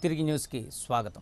తిరిగి న్యూస్కి స్వాగతం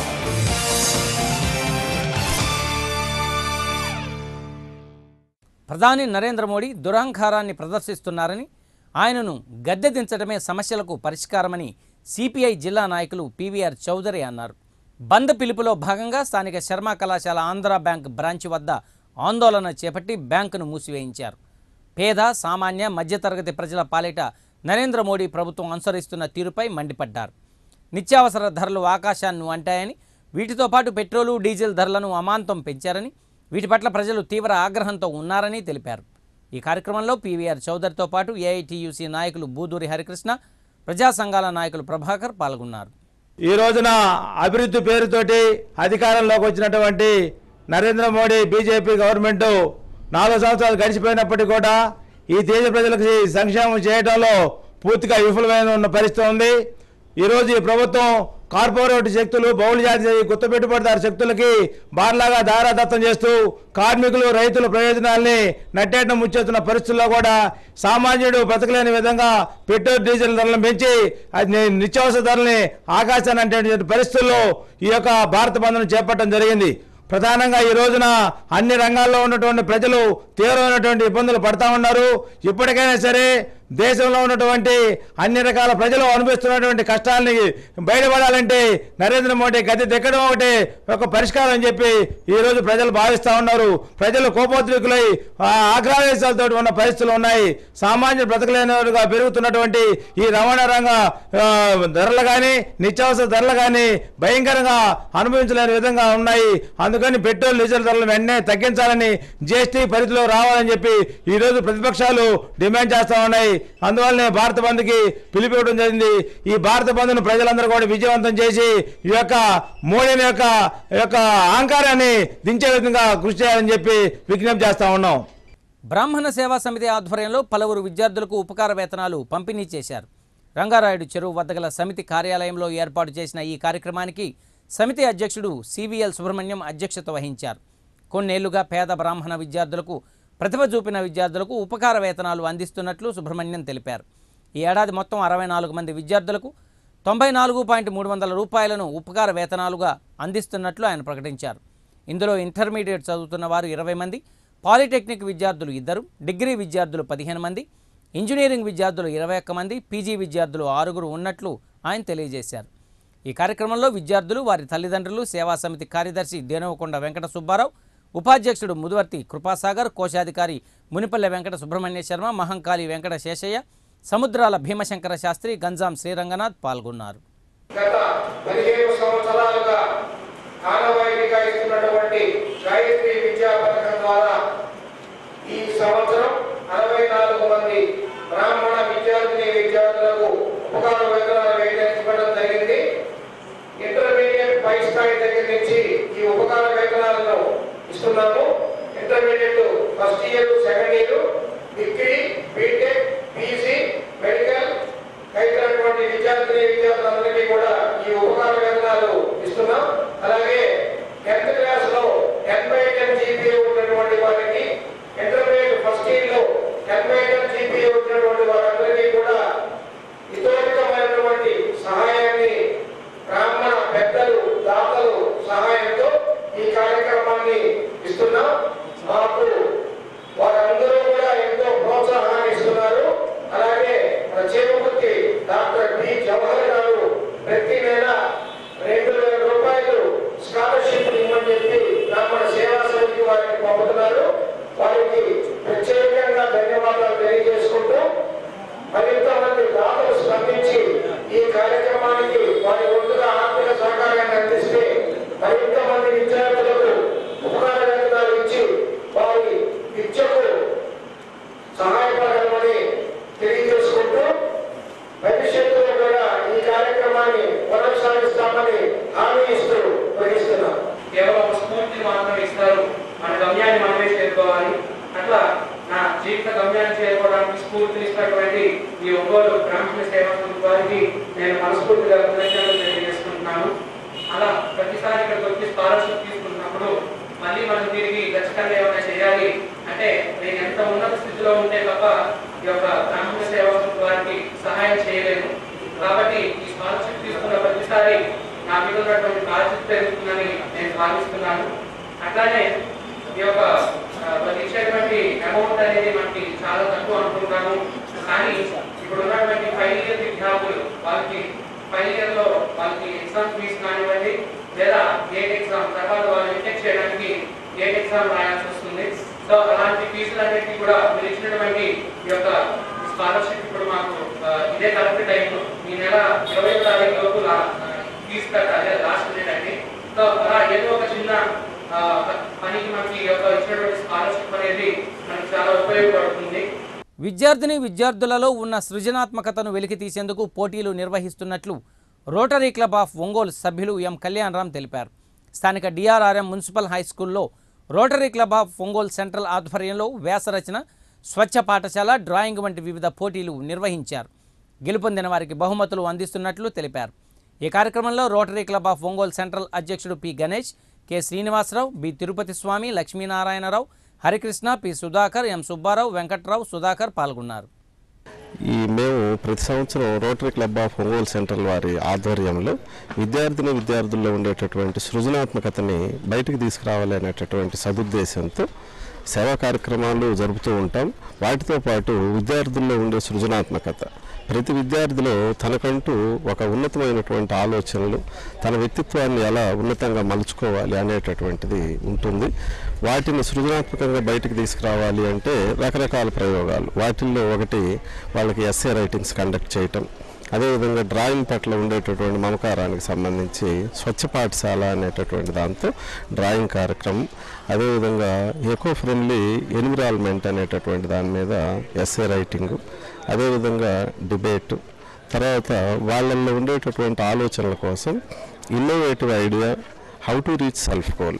ప్రధాని నరేంద్ర మోడీ దురహంకారాన్ని ప్రదర్శిస్తున్నారని ఆయనను గద్దె దించడమే సమస్యలకు పరిష్కారమని సిపిఐ జిల్లా నాయకులు పివిఆర్ చౌదరి అన్నారు బంద్ పిలుపులో భాగంగా స్థానిక శర్మ కళాశాల ఆంధ్ర బ్యాంక్ బ్రాంచ్ వద్ద ఆందోళన చేపట్టి బ్యాంకును మూసివేయించారు పేద సామాన్య మధ్యతరగతి ప్రజల పాలిట నరేంద్ర మోడీ ప్రభుత్వం అనుసరిస్తున్న తీరుపై మండిపడ్డారు నిత్యావసర ధరలు ఆకాశాన్ని అంటాయని వీటితో పాటు పెట్రోలు డీజిల్ ధరలను అమాంతం పెంచారని వీటి పట్ల ప్రజలు తీవ్ర ఆగ్రహంతో ఉన్నారని తెలిపారు ఈ కార్యక్రమంలో పీవీఆర్ చౌదరితో పాటు ఏఐటీయూసీ నాయకులు బూదూరి హరికృష్ణ ప్రజా సంఘాల నాయకులు ప్రభాకర్ పాల్గొన్నారు ఈ రోజున అభివృద్ధి పేరుతోటి అధికారంలోకి వచ్చినటువంటి నరేంద్ర మోడీ బీజేపీ గవర్నమెంట్ నాలుగు సంవత్సరాలు గడిచిపోయినప్పటికీ కూడా ఈ దేశ ప్రజలకు సంక్షేమం చేయడంలో పూర్తిగా విఫలమైన ఉన్న పరిస్థితి ఉంది ఈరోజు ఈ ప్రభుత్వం కార్పొరేట్ శక్తులు బహుళ జాతి గుత్త పెట్టుబడిదారు శక్తులకి బార్లాగా దారాదత్తం చేస్తూ కార్మికులు రైతుల ప్రయోజనాల్ని నట్టేట ముచ్చేస్తున్న పరిస్థితుల్లో కూడా సామాన్యుడు బతకలేని విధంగా పెట్రోల్ డీజిల్ ధరలను పెంచి అది ని- నిత్యావసర ధరల్ని ఆకాశాన్ని అంటే పరిస్థితుల్లో ఈ యొక్క భారత బంద్ను చేపట్టడం జరిగింది ప్రధానంగా ఈ రోజున అన్ని రంగాల్లో ఉన్నటువంటి ప్రజలు తీవ్రమైనటువంటి ఇబ్బందులు పడతా ఉన్నారు ఇప్పటికైనా సరే దేశంలో ఉన్నటువంటి అన్ని రకాల ప్రజలు అనుభవిస్తున్నటువంటి కష్టాలని బయటపడాలంటే నరేంద్ర మోడీ గతి దిక్కడం ఒకటి ఒక పరిష్కారం అని చెప్పి ఈ రోజు ప్రజలు భావిస్తా ఉన్నారు ప్రజలు కోపోద్రికులై ఆ, ఆగ్రహవేశాలతో ఉన్న పరిస్థితులు ఉన్నాయి సామాన్య బ్రతకలేనిగా పెరుగుతున్నటువంటి ఈ రవాణా రంగ ఆ, ధరలు కానీ నిత్యావసర ధరలు కానీ భయంకరంగా అనుభవించలేని విధంగా ఉన్నాయి అందుకని పెట్రోల్ డీజిల్ ధరలు వెంటనే తగ్గించాలని జిఎస్టీ పరిధిలో రావాలని చెప్పి ఈ రోజు ప్రతిపక్షాలు డిమాండ్ చేస్తా ఉన్నాయి అందువల్లనే భారత బంద్కి పిలిపివ్వడం జరిగింది ఈ భారత బంద్ను ప్రజలందరూ కూడా విజయవంతం చేసి ఈ యొక్క మోడీని యొక్క ఈ యొక్క అహంకారాన్ని దించే విధంగా కృషి చేయాలని చెప్పి విజ్ఞప్తి చేస్తా ఉన్నాం బ్రాహ్మణ సేవా సమితి ఆధ్వర్యంలో పలువురు విద్యార్థులకు ఉపకార వేతనాలు పంపిణీ చేశారు రంగారాయుడు చెరువు వద్ద గల సమితి కార్యాలయంలో ఏర్పాటు చేసిన ఈ కార్యక్రమానికి సమితి అధ్యక్షుడు సివిఎల్ సుబ్రహ్మణ్యం అధ్యక్షత వహించారు కొన్నేళ్లుగా పేద బ్రాహ్మణ విద్యార్థులకు ప్రతిభ చూపిన విద్యార్థులకు ఉపకార వేతనాలు అందిస్తున్నట్లు సుబ్రహ్మణ్యం తెలిపారు ఈ ఏడాది మొత్తం అరవై నాలుగు మంది విద్యార్థులకు తొంభై నాలుగు పాయింట్ మూడు వందల రూపాయలను ఉపకార వేతనాలుగా అందిస్తున్నట్లు ఆయన ప్రకటించారు ఇందులో ఇంటర్మీడియట్ చదువుతున్న వారు ఇరవై మంది పాలిటెక్నిక్ విద్యార్థులు ఇద్దరు డిగ్రీ విద్యార్థులు పదిహేను మంది ఇంజనీరింగ్ విద్యార్థులు ఇరవై ఒక్క మంది పీజీ విద్యార్థులు ఆరుగురు ఉన్నట్లు ఆయన తెలియజేశారు ఈ కార్యక్రమంలో విద్యార్థులు వారి తల్లిదండ్రులు సేవా సమితి కార్యదర్శి దేనవకొండ వెంకట సుబ్బారావు ఉపాధ్యక్షుడు ముదువర్తి కృపాసాగర్ కోశాధికారి మునిపల్లె వెంకట సుబ్రహ్మణ్య శర్మ మహంకాళి వెంకట శేషయ్య సముద్రాల భీమశంకర శాస్త్రి గంజాం శ్రీరంగనాథ్ పాల్గొన్నారు గత పదిహేను సంవత్సరాలుగా ఆనవాయితీగా ఇస్తున్నటువంటి గాయత్రి విద్యా పథకం ద్వారా ఈ సంవత్సరం అరవై నాలుగు మంది బ్రాహ్మణ విద్యార్థిని విద్యార్థులకు ఉపకార వేతనాలు వేయించడం జరిగింది ఇంటర్మీడియట్ పై స్థాయి దగ్గర నుంచి ఈ ఉపకార వేతనాలను ఇస్తున్నాము intermediate first year second year degree BTech PG medical అయినటువంటి విద్యార్థిని విద్యార్థులందరికీ కూడా ఈ ఉపకార వేతనాలు ఇస్తున్నాం అలాగే టెన్త్ క్లాస్ లో టెన్ బై టెన్ జీపీఏ ఉన్నటువంటి వారికి ఇంటర్మీడియట్ ఫస్ట్ ఇయర్ లో టెన్ బై టెన్ జీపీఏ ఉన్నటువంటి వారందరికీ కూడా ఇతోధికమైనటువంటి సహాయాన్ని బ్రాహ్మణ పెద్దలు దాతలు సహాయంతో ఈ కార్యక్రమాన్ని ఇస్తున్నాం మాకు వారందరూ కూడా ఎంతో ప్రోత్సాహాన్ని ఇస్తున్నారు అలాగే మన చేపకుర్తి డాక్టర్ బి జవహర్ గారు ప్రతి నెల రెండు వేల రూపాయలు స్కాలర్షిప్ ఇవ్వమని చెప్పి బ్రాహ్మణ సేవా సమితి వారికి పంపుతున్నారు వారికి ప్రత్యేకంగా ధన్యవాదాలు తెలియజేసుకుంటూ మరింత మంది దాతలు స్పందించి ఈ కార్యక్రమానికి వారి వంతుగా ఆర్థిక సహకారాన్ని అందిస్తే మరింత మంది విద్యార్థులకు ఉపకార వేతనాలు ఇచ్చి వారి విద్యకు సహాయపడమని తెలియజేసుకుంటూ భవిష్యత్తులో కూడా ఈ కార్యక్రమాన్ని కొనసాగిస్తామని హామీ ఇస్తూ వహిస్తున్నాం కేవలం స్ఫూర్తి మాత్రం ఇస్తారు మన గమ్యాన్ని మనమే చేరుకోవాలి అట్లా నా జీవిత గమ్యాన్ని చేరుకోవడానికి స్ఫూర్తిని ఇచ్చినటువంటి ఈ ఒంగోలు బ్రాహ్మణ సేవా సమితి వారికి నేను మనస్ఫూర్తిగా కృతజ్ఞతలు తెలియజేసుకుంటున్నాను అలా ప్రతిసారి ఇక్కడికి వచ్చి స్కాలర్షిప్ తీసుకున్నప్పుడు మళ్ళీ మనం తిరిగి ఖచ్చితంగా ఏమైనా చేయాలి అంటే నేను ఎంత ఉన్నత స్థితిలో ఉంటే తప్ప ఈ యొక్క బ్రాహ్మణ సేవా సమితి వారికి సహాయం చేయలేను కాబట్టి ఈ స్కాలర్షిప్ తీసుకున్న ప్రతిసారి మీద ఉన్నటువంటి బాధ్యత పెరుగుతుందని నేను భావిస్తున్నాను అట్లానే ఈ యొక్క ఆ, వాళ్ళు ఇచ్చేటువంటి అమౌంట్ అనేది మనకి చాలా తక్కువ అనుకుంటాము కానీ ఇప్పుడు ఉన్నటువంటి ఫైనల్ ఇయర్ విద్యార్థులు వాళ్ళకి ఫైనల్ ఇయర్ లో వాళ్ళకి ఎగ్జామ్ ఫీజు కానివ్వండి లేదా గేట్ ఎగ్జామ్ తర్వాత వాళ్ళు ఇంటెక్ చేయడానికి గేట్ ఎగ్జామ్ రాయాల్సి వస్తుంది సో అలాంటి ఫీజులన్నిటికీ కూడా మీరు ఇచ్చినటువంటి ఈ యొక్క స్కాలర్షిప్ ఇప్పుడు మాకు ఆ, ఇదే కరెక్ట్ టైం ఈ నెల ఇరవై తారీఖు లోపు లా- ఆ, ఫీజు కట్టాలి అది లాస్ట్ డేట్ అండి సో అలా ఏదో ఒక చిన్న ఆ, ప- పనికి మనకి ఈ యొక్క ఇచ్చినటువంటి స్కాలర్షిప్ అనేది మనకి చాలా ఉపయోగపడుతుంది విద్యార్థిని విద్యార్థులలో ఉన్న సృజనాత్మకతను వెలికి తీసేందుకు పోటీలు నిర్వహిస్తున్నట్లు రోటరీ క్లబ్ ఆఫ్ ఒంగోలు సభ్యులు ఎం కళ్యాణరామ్ తెలిపారు స్థానిక డిఆర్ఆర్ఎం మున్సిపల్ హై స్కూల్లో Rotary club of Ongole central ఆధ్వర్యంలో వ్యాసరచన స్వచ్ఛ పాఠశాల డ్రాయింగ్ వంటి వివిధ పోటీలు నిర్వహించారు గెలుపొందిన వారికి బహుమతులు అందిస్తున్నట్లు తెలిపారు ఈ కార్యక్రమంలో Rotary club of Ongole central అధ్యక్షుడు P Ganesh K Srinivasarao B Tirupati Swamy Lakshminarayanarao Harikrishna P Sudhakar M Subbarao Venkatrao Sudhakar పాల్గొన్నారు ఈ మేము ప్రతి సంవత్సరం Rotary club of Ongole central వారి ఆధ్వర్యంలో విద్యార్థిని విద్యార్థుల్లో ఉండేటటువంటి సృజనాత్మకతని బయటికి తీసుకురావాలి అనేటటువంటి సదుద్దేశంతో సేవా కార్యక్రమాలు జరుపుతూ ఉంటాం వాటితో పాటు విద్యార్థుల్లో ఉండే సృజనాత్మకత ప్రతి విద్యార్థిలో తనకంటూ ఒక ఉన్నతమైనటువంటి ఆలోచనలు తన వ్యక్తిత్వాన్ని ఎలా ఉన్నతంగా మలుచుకోవాలి అనేటటువంటిది ఉంటుంది వాటిని సృజనాత్మకంగా బయటికి తీసుకురావాలి అంటే రకరకాల ప్రయోగాలు వాటిల్లో ఒకటి వాళ్ళకి ఎస్ఏ రైటింగ్స్ కండక్ట్ చేయటం అదేవిధంగా డ్రాయింగ్ పట్ల ఉండేటటువంటి మమకారానికి సంబంధించి స్వచ్ఛ పాఠశాల అనేటటువంటి దాంతో డ్రాయింగ్ కార్యక్రమం అదేవిధంగా ఎకో ఫ్రెండ్లీ ఎన్విరాన్మెంట్ అనేటటువంటి దాని మీద ఎస్ఏ రైటింగ్ అదేవిధంగా డిబేట్ తర్వాత వాళ్ళల్లో ఉండేటటువంటి ఆలోచనల కోసం innovative idea how to reach self goal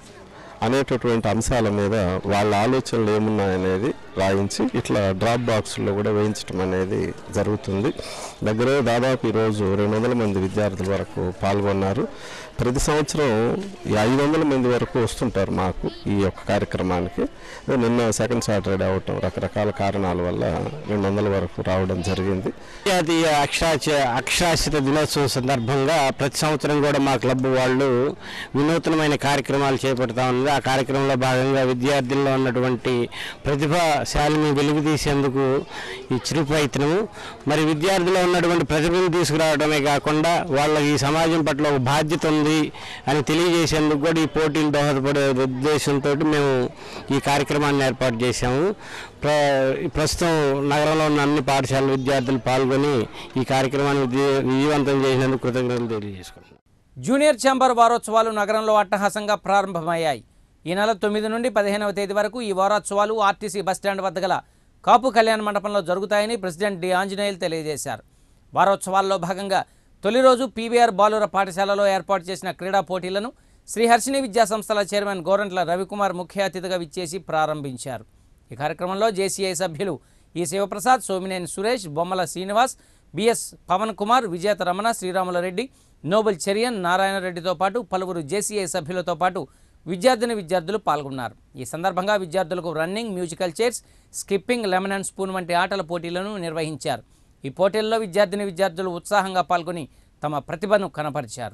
అనేటటువంటి అంశాల మీద వాళ్ళ ఆలోచనలు ఏమున్నాయనేది రాయించి ఇట్లా డ్రాప్ బాక్స్లో కూడా వేయించడం అనేది జరుగుతుంది దగ్గర దాదాపు ఈరోజు రెండు వందల మంది విద్యార్థుల వరకు పాల్గొన్నారు ప్రతి సంవత్సరం ఈ ఐదు వందల మంది వరకు వస్తుంటారు మాకు ఈ యొక్క కార్యక్రమానికి నిన్న సెకండ్ సాటర్డే అవటం రకరకాల కారణాల వల్ల రెండు వందల వరకు రావడం జరిగింది జాతీయ అక్షరాస్య అక్షరాస్యత దినోత్సవం సందర్భంగా ప్రతి సంవత్సరం కూడా మా క్లబ్ వాళ్ళు వినూత్నమైన కార్యక్రమాలు చేపడతా ఉంది ఆ కార్యక్రమంలో భాగంగా విద్యార్థుల్లో ఉన్నటువంటి ప్రతిభాశాలిని వెలుగు తీసేందుకు ఈ చిరు ప్రయత్నము మరి విద్యార్థుల్లో ఉన్నటువంటి ప్రతిభను తీసుకురావడమే కాకుండా వాళ్ళ ఈ సమాజం పట్ల ఒక బాధ్యత ఉంది అని తెలియజేసేందుకు కూడా ఈ పోటీలు దోహదపడే ఉద్దేశంతో మేము ఈ కార్యక్రమాన్ని ఏర్పాటు చేశాము ప్ర ప్రస్తుతం నగరంలో ఉన్న అన్ని పాఠశాల విద్యార్థులు పాల్గొని ఈ కార్యక్రమాన్ని విజయ- విజయవంతం చేసినందుకు కృతజ్ఞతలు తెలియజేసుకుంటున్నాం జూనియర్ ఛాంబర్ వారోత్సవాలు నగరంలో అట్టహాసంగా ప్రారంభమయ్యాయి ఈ నెల తొమ్మిది నుండి పదిహేనవ తేదీ వరకు ఈ వారోత్సవాలు ఆర్టీసీ బస్టాండ్ వద్ద గల కాపు కళ్యాణ మండపంలో జరుగుతాయని ప్రెసిడెంట్ డి ఆంజనేయులు తెలియజేశారు వారోత్సవాల్లో భాగంగా తొలి రోజు పీవీఆర్ బాలుర పాఠశాలలో ఏర్పాటు చేసిన క్రీడా పోటీలను శ్రీహర్షిణి విద్యా సంస్థల చైర్మన్ గోరంట్ల రవికుమార్ ముఖ్య అతిథిగా విచ్చేసి ప్రారంభించారు ఈ కార్యక్రమంలో జేసీఐ సభ్యులు ఈ శివప్రసాద్ సోమినేని సురేష్ బొమ్మల శ్రీనివాస్ బిఎస్ పవన్ కుమార్ విజేత రమణ శ్రీరాముల రెడ్డి నోబెల్ చెరియన్ నారాయణ రెడ్డితో పాటు పలువురు జేసీఐ సభ్యులతో పాటు విద్యార్థిని విద్యార్థులు పాల్గొన్నారు ఈ సందర్భంగా విద్యార్థులకు running musical chairs skipping lemon and spoon వంటి ఆటల పోటీలను నిర్వహించారు ఈ పోటీల్లో విద్యార్థిని విద్యార్థులు ఉత్సాహంగా పాల్గొని తమ ప్రతిభను కనపరిచారు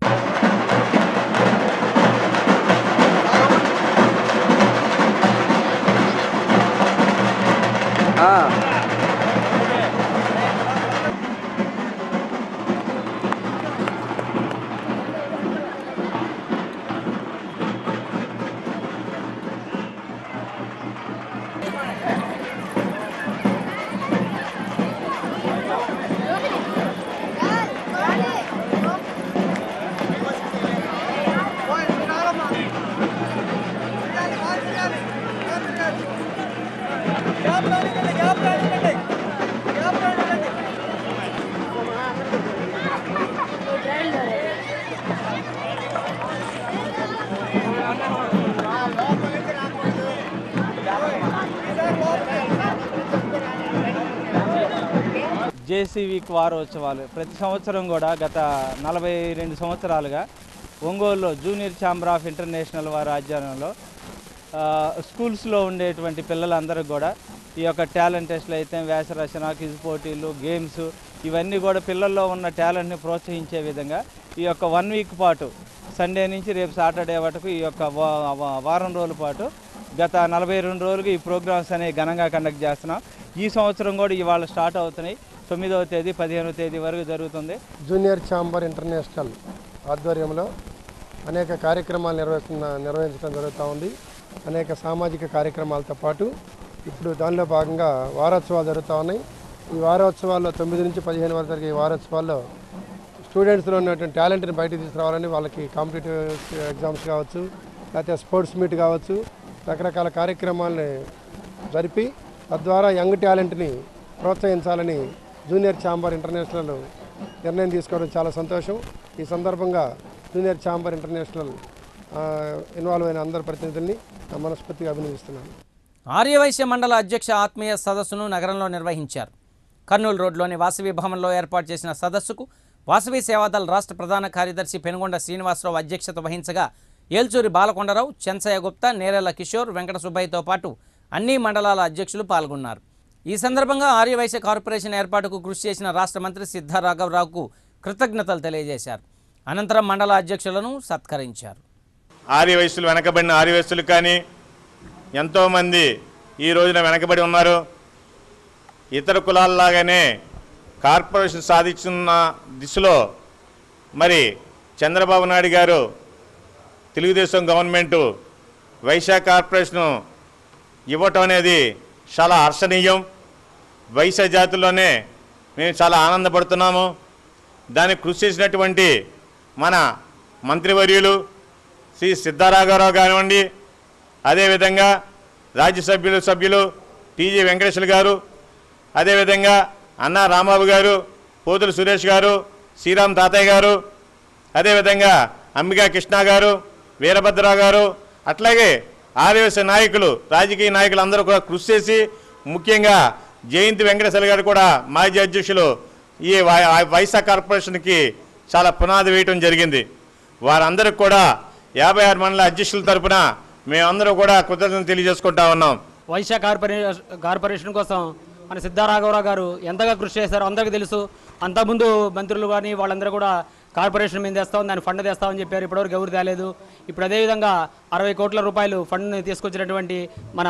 జేసీ వీక్ వారోత్సవాలు ప్రతి సంవత్సరం కూడా గత నలభై రెండు సంవత్సరాలుగా ఒంగోలులో జూనియర్ ఛాంబర్ ఆఫ్ ఇంటర్నేషనల్ వారి ఆధ్వర్యంలో ఆ, స్కూల్స్లో ఉండేటువంటి పిల్లలందరూ కూడా ఈ యొక్క టాలెంట్ టెస్ట్లు అయితే వ్యాస రచన క్విజ్ పోటీలు గేమ్స్ ఇవన్నీ కూడా పిల్లల్లో ఉన్న టాలెంట్ని ప్రోత్సహించే విధంగా ఈ యొక్క వన్ వీక్ పాటు సండే నుంచి రేపు సాటర్డే వరకు ఈ యొక్క వా- వా- వారం రోజుల పాటు గత నలభై రెండు రోజులుగా ఈ ప్రోగ్రామ్స్ అనేవి ఘనంగా కండక్ట్ చేస్తున్నాం ఈ సంవత్సరం కూడా ఇవాళ స్టార్ట్ అవుతున్నాయి తొమ్మిదవ తేదీ పదిహేనవ తేదీ వరకు జరుగుతుంది జూనియర్ ఛాంబర్ ఇంటర్నేషనల్ ఆధ్వర్యంలో అనేక కార్యక్రమాలు నిర్వహిస్తున్న నిర్వహించడం జరుగుతూ ఉంది అనేక సామాజిక కార్యక్రమాలతో పాటు ఇప్పుడు దానిలో భాగంగా వారోత్సవాలు జరుగుతూ ఉన్నాయి ఈ వారోత్సవాల్లో తొమ్మిది నుంచి పదిహేను వరకు జరిగే ఈ వారోత్సవాల్లో స్టూడెంట్స్లో ఉన్నటువంటి టాలెంట్ని బయటకు తీసుకురావాలని వాళ్ళకి కాంపిటేటివ్ ఎగ్జామ్స్ కావచ్చు లేకపోతే స్పోర్ట్స్ మీట్ కావచ్చు రకరకాల కార్యక్రమాలని జరిపి తద్వారా యంగ్ టాలెంట్ని ప్రోత్సహించాలని జూనియర్ ఛాంబర్ ఇంటర్నేషనల్ నిర్ణయం తీసుకోవడం చాలా సంతోషం ఈ సందర్భంగా జూనియర్ ఛాంబర్ ఇంటర్నేషనల్ ఆ, ఇన్వాల్వ్ అయిన అందరి ప్రతినిధుల్ని నా మనస్ఫూర్తిగా అభినందిస్తున్నాను ఆర్యవైశ్య మండల అధ్యక్ష ఆత్మీయ సదస్సును నగరంలో నిర్వహించారు కర్నూలు రోడ్లోని వాసవి భవన్లో ఏర్పాటు చేసిన సదస్సుకు వాసవి సేవాదళ రాష్ట్ర ప్రధాన కార్యదర్శి పెనుగొండ శ్రీనివాసరావు అధ్యక్షత వహించగా ఏల్చూరి బాలకొండరావు చెన్సయ్య గుప్తా నేరెళ్ల కిషోర్ వెంకట సుబ్బయ్యతో పాటు అన్ని మండలాల అధ్యక్షులు పాల్గొన్నారు ఈ సందర్భంగా ఆర్యవైశ్య కార్పొరేషన్ ఏర్పాటుకు కృషి చేసిన రాష్ట్ర మంత్రి సిద్ధ రాఘవరావుకు కృతజ్ఞతలు తెలియజేశారు అనంతరం మండల అధ్యక్షులను సత్కరించారు ఆర్యవయస్సులు వెనకబడిన ఆర్యవయస్సులు కానీ ఎంతోమంది ఈ రోజున వెనకబడి ఉన్నారు ఇతర కులాల్లాగానే కార్పొరేషన్ సాధించున్న దిశలో మరి చంద్రబాబు నాయుడు గారు తెలుగుదేశం గవర్నమెంటు వైశ్య కార్పొరేషను ఇవ్వటం అనేది చాలా హర్షణీయం వైశ్య జాతుల్లోనే మేము చాలా ఆనందపడుతున్నాము దానికి కృషి చేసినటువంటి మన మంత్రివర్యులు శ్రీ సిద్ధారాఘవరావు కానివ్వండి అదేవిధంగా రాజ్యసభ్యులు సభ్యులు టీజీ వెంకటేశ్వర గారు అదేవిధంగా అన్నా రాంబాబు గారు పోతుల సురేష్ గారు శ్రీరామ్ తాతయ్య గారు అదేవిధంగా అంబికా కృష్ణ గారు వీరభద్రరావు గారు అట్లాగే ఆర్యవస నాయకులు రాజకీయ నాయకులు అందరూ కూడా కృషి చేసి ముఖ్యంగా జయంతి వెంకటేశ్వర గారు కూడా మాజీ అధ్యక్షులు ఈ వై- వైశాఖ కార్పొరేషన్కి చాలా పునాది వేయటం జరిగింది వారందరికి కూడా యాభై ఆరు మండల అధ్యక్షుల తరపున మేమందరూ కూడా కృతజ్ఞతలు తెలియజేసుకుంటా ఉన్నాం వైశ్య కార్పొరేషన్ కార్పొరేషన్ కోసం మన సిద్ధారాఘవరావు గారు ఎంతగా కృషి చేశారో అందరికీ తెలుసు అంతకుముందు మంత్రులు కానీ వాళ్ళందరూ కూడా కార్పొరేషన్ మీద తెస్తాం దాన్ని ఫండ్ తెస్తామని చెప్పారు ఇప్పటివరకు ఎవరు తేలేదు ఇప్పుడు అదేవిధంగా అరవై కోట్ల రూపాయలు ఫండ్ని తీసుకొచ్చినటువంటి మన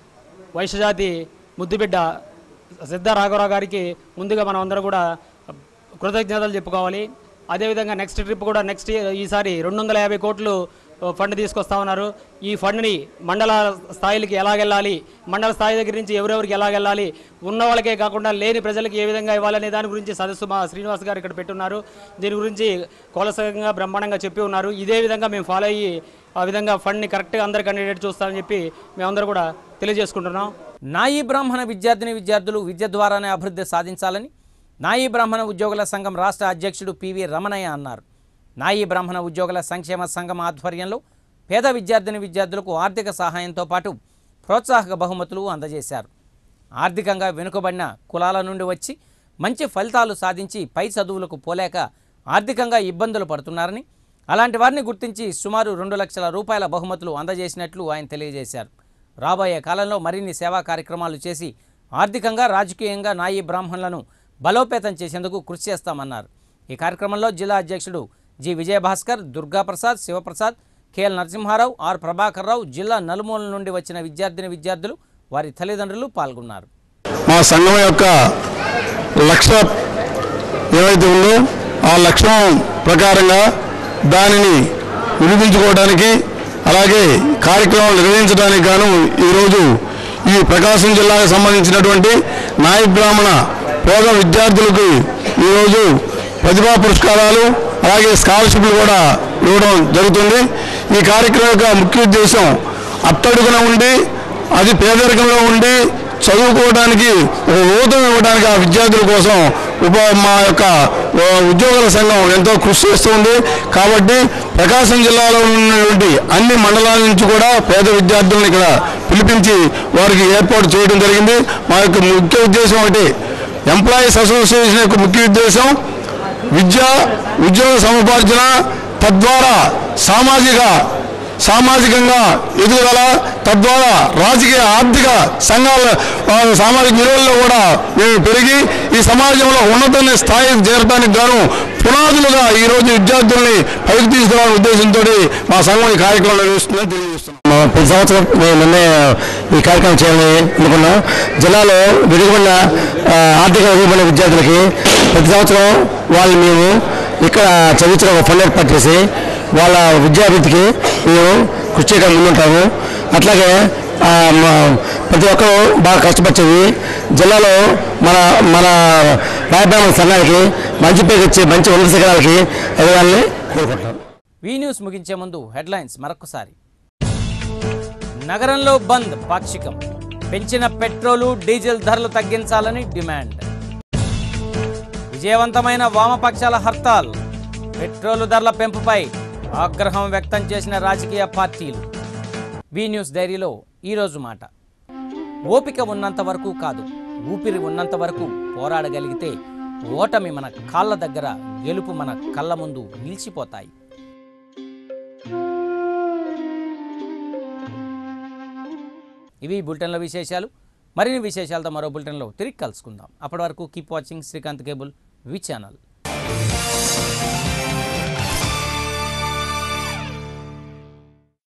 వైశ్యజాతి ముద్దుబిడ్డ సిద్ధ రాఘవరావు గారికి ముందుగా మనం అందరూ కూడా కృతజ్ఞతలు చెప్పుకోవాలి అదేవిధంగా నెక్స్ట్ ట్రిప్ కూడా నెక్స్ట్ ఈసారి రెండు వందల యాభై కోట్లు ఫండ్ తీసుకొస్తా ఉన్నారు ఈ ఫండ్ని మండల స్థాయిలకి ఎలాగెళ్ళాలి మండల స్థాయి దగ్గర నుంచి ఎవరెవరికి ఎలాగెళ్ళాలి ఉన్న వాళ్ళకే కాకుండా లేని ప్రజలకి ఏ విధంగా ఇవ్వాలనే దాని గురించి సదస్సు మా శ్రీనివాస్ గారు ఇక్కడ పెట్టున్నారు దీని గురించి కోలసంగా బ్రహ్మాండంగా చెప్పి ఉన్నారు ఇదే విధంగా మేము ఫాలో అయ్యి ఆ విధంగా ఫండ్ని కరెక్ట్గా అందరికి అందేటట్టు చూస్తామని చెప్పి మేమందరూ కూడా తెలియజేసుకుంటున్నాం నాయీ బ్రాహ్మణ విద్యార్థిని విద్యార్థులు విద్య ద్వారానే అభివృద్ధి సాధించాలని నాయీ బ్రాహ్మణ ఉద్యోగుల సంఘం రాష్ట్ర అధ్యక్షుడు పివి రమణయ్య అన్నారు నాయీ బ్రాహ్మణ ఉద్యోగుల సంక్షేమ సంఘం ఆధ్వర్యంలో పేద విద్యార్థిని విద్యార్థులకు ఆర్థిక సహాయంతో పాటు ప్రోత్సాహక బహుమతులు అందజేశారు ఆర్థికంగా వెనుకబడిన కులాల నుండి వచ్చి మంచి ఫలితాలు సాధించి పై చదువులకు పోలేక ఆర్థికంగా ఇబ్బందులు పడుతున్నారని అలాంటి వారిని గుర్తించి సుమారు రెండు లక్షల రూపాయల బహుమతులు అందజేసినట్లు ఆయన తెలియజేశారు రాబోయే కాలంలో మరిన్ని సేవా కార్యక్రమాలు చేసి ఆర్థికంగా రాజకీయంగా నాయీ బ్రాహ్మణులను బలోపేతం చేసేందుకు కృషి చేస్తామన్నారు ఈ కార్యక్రమంలో జిల్లా అధ్యక్షుడు G Vijayabhaskar Durgaprasad Sivaprasad KL Narasimharao R Prabhakarrao జిల్లా నలుమూల నుండి వచ్చిన విద్యార్థిని విద్యార్థులు వారి తల్లిదండ్రులు పాల్గొన్నారు మా సంఘం యొక్క లక్ష్య ఏవైతే ఉందో ఆ లక్ష్యం ప్రకారంగా దానిని నిరూపించుకోవడానికి అలాగే కార్యక్రమాలు నిర్వహించడానికి గాను ఈరోజు ఈ ప్రకాశం జిల్లాకు సంబంధించినటువంటి నాయ బ్రాహ్మణ పేద విద్యార్థులకు ఈరోజు ప్రతిభా పురస్కారాలు అలాగే స్కాలర్షిప్లు కూడా ఇవ్వడం జరుగుతుంది ఈ కార్యక్రమం యొక్క ముఖ్య ఉద్దేశం అట్టడుగున ఉండి అది పేదరికంలో ఉండి చదువుకోవడానికి ఒక ఊతం ఇవ్వడానికి ఆ విద్యార్థుల కోసం ఉప మా యొక్క ఆ, ఉద్యోగుల సంఘం ఎంతో కృషి చేస్తుంది కాబట్టి ప్రకాశం జిల్లాలో ఉన్నటువంటి అన్ని మండలాల నుంచి కూడా పేద విద్యార్థులను ఇక్కడ పిలిపించి వారికి ఏర్పాటు చేయడం జరిగింది మా యొక్క ముఖ్య ఉద్దేశం ఒకటి ఎంప్లాయీస్ అసోసియేషన్ యొక్క ముఖ్య ఉద్దేశం విద్య ఉద్యోగ సముపార్జన తద్వారా సామాజిక సామాజికంగా ఎదుగుదల తద్వారా రాజకీయ ఆర్థిక సంఘాల ఆ, సామాజిక విలువల్లో కూడా మేము పెరిగి ఈ సమాజంలో ఉన్నతమైన స్థాయికి చేరడానికి గాను పునాదులుగా ఈరోజు విద్యార్థుల్ని పైకి తీసుకురావాలనే ఉద్దేశంతో మా సంఘం ఈ కార్యక్రమం నిర్వహిస్తుందని తెలియజేస్తున్నాం ప్రతి సంవత్సరం మేము నిన్నే ఈ కార్యక్రమం చేయాలని అనుకున్నాం జిల్లాలో వెలుగుబడిన ఆ, ఆర్థిక వెలుగుబడిన విద్యార్థులకి ప్రతి సంవత్సరం వాళ్ళు మేము ఇక్కడ చదివించిన ఒక ఫండ్ ఏర్పాటు చేసి వాళ్ళ విద్యాభివృద్ధికి మేము కృషి చేయడం ముందుంటాము అట్లాగే ఆ, మా- ప్రతి ఒక్కరూ బాగా కష్టపడి జిల్లాలో మన మన రాయబ్రాహ్మణ సంఘానికి మంచి పేరు ఇచ్చి మంచి ఉన్నత శిఖరాలకి ఎదగాలని కోరుకుంటున్నాం వీ న్యూస్ ముగించే ముందు హెడ్లైన్స్ మరొకసారి నగరంలో బంద్ పాక్షికం పెంచిన పెట్రోలు డీజిల్ ధరలు తగ్గించాలని డిమాండ్ విజయవంతమైన వామపక్షాల హర్తాల్ పెట్రోలు ధరల పెంపుపై ఆగ్రహం వ్యక్తం చేసిన రాజకీయ పార్టీలు వి న్యూస్ డైరీలో ఈరోజు మాట ఓపిక ఉన్నంత వరకు కాదు ఊపిరి ఉన్నంత వరకు పోరాడగలిగితే ఓటమి మన కాళ్ళ దగ్గర గెలుపు మన కళ్ళ ముందు నిలిచిపోతాయి ఇవి ఈ బులెటిన్ల విశేషాలు మరిన్ని విశేషాలతో మరో బులెటిన్లో తిరిగి కలుసుకుందాం అప్పటి వరకు keep watching Srikanth cable V channel